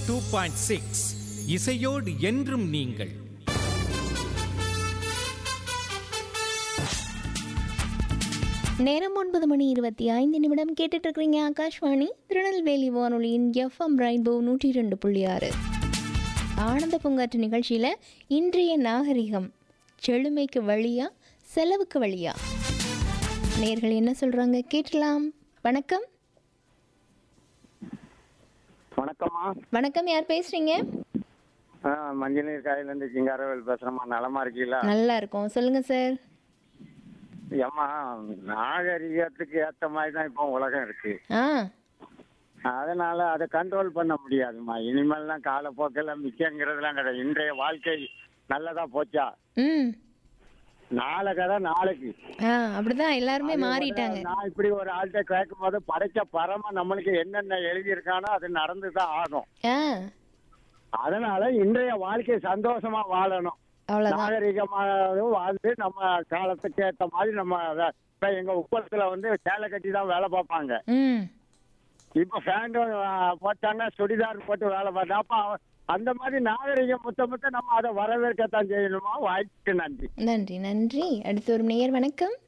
Two point six இசையோடு என்றும் நீங்கள் நேரம் ஒன்பது மணி இருபத்தி ஐந்து நிமிடம் கேட்டுட்டு இருக்கிறீங்க ஆகாஷ்வாணி திருநெல்வேலி வானொலியின் எஃப்எம் ரெயின்போ நூற்றி ரெண்டு புள்ளி ஆறு ஆனந்த பூங்காற்று நிகழ்ச்சியில் இன்றைய நாகரிகம் செழுமைக்கு வழியா செலவுக்கு வழியா நேர்கள் என்ன சொல்றாங்க கேட்கலாம் வணக்கம் வணக்கம்மா வணக்கம் யார் பேசுறீங்க ஆ, மஞ்சள் நீர் காயிலேருந்து சிங்காரவேல் பேசுகிறேம்மா நலமா இருக்கீங்களா நல்லா இருக்கோம் சொல்லுங்க சார் ஏம்மா நாகரிகத்துக்கு ஏற்ற மாதிரி தான் இப்போ உலகம் இருக்கு ஆ அதனால அதை கண்ட்ரோல் பண்ண முடியாதும்மா இனிமேல்லாம் காலப்போக்கில் மிச்சங்கிறதுலாம் கிடையாது இன்றைய வாழ்க்கை நல்லதா போச்சா ம் நாளை கதை நாளைக்கு ஆ அப்படிதான் எல்லாருமே மாறிட்டாங்க நான் இப்படி ஒரு ஆள்கிட்ட கேட்கும் போது படைச்ச பரம நம்மளுக்கு என்னென்ன எழுதியிருக்கானோ அது நடந்து தான் ஆகும் ஆ அதனால இன்றைய வாழ்க்கை சந்தோஷமா வாழணும் அவ்வளோதான் நாகரிகமாக வாழ்ந்து நம்ம காலத்துக்கு ஏற்ற மாதிரி நம்ம வே- இப்ப எங்க உப்பளத்துல வந்து சேலை கட்டி தான் வேலை பார்ப்பாங்க ம் இப்ப ஃபேண்டும் போட்டாங்க சுடிதார் போட்டு வேலை பார்த்தா அப்ப அவ- அந்த மாதிரி நாகரிகம் முத்த முத்த நம்ம அதை வரவேற்கத்தான் செய்யணுமா வாய்ப்புக்கு நன்றி நன்றி நன்றி அடுத்து ஒரு நேயர் வணக்கம்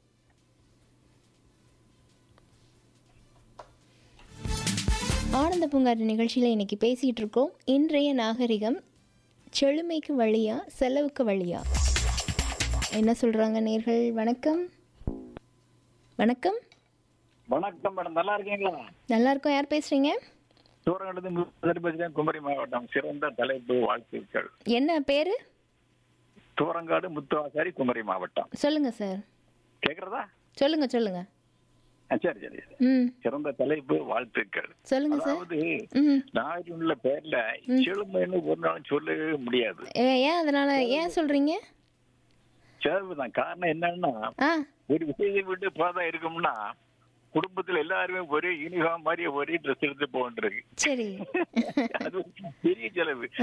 ஆனந்த பூங்காற்று நிகழ்ச்சியில் இன்னைக்கு பேசிகிட்டு இருக்கோம் இன்றைய நாகரிகம் செழுமைக்கு வழியா செலவுக்கு வழியா என்ன சொல்கிறாங்க நேர்கள் வணக்கம் வணக்கம் வணக்கம் மேடம் நல்லா இருக்கீங்களா நல்லா இருக்கோம் யார் பேசுகிறீங்க சூரங்கடந்து முதல் பேசுகிறேன் குமரி மாவட்டம் சிறந்த தலைப்பு வாழ்த்துக்கள் என்ன பேர் தூரங்காடு முத்துவாசாரி குமரி மாவட்டம் சொல்லுங்கள் சார் கேக்குறதா சொல்லுங்கள் சொல்லுங்கள் ஆ, சரி சரி சரி. ம் சிறந்த தலைப்பு வாழ்த்துக்கள் சொல்லுங்கள் சார் அதாவது ம் நாயுள்ள பேர்ல செழுமைன்னு ஒரு நாளும் சொல்லவே முடியாது ஏ- ஏன் அதனால் ஏன் சொல்கிறீங்க செலவு தான் காரணம் என்னன்னா ஆ ஒரு விஷயத்தை விட்டு போதா இருக்கும்னா குடும்பத்துல எல்லாருமே ஒரே யூனிஃபார்ம் மாதிரி ஒரே ட்ரெஸ் எடுத்து போன்றிருக்கு சரி அது ஒரு பெரிய செலவு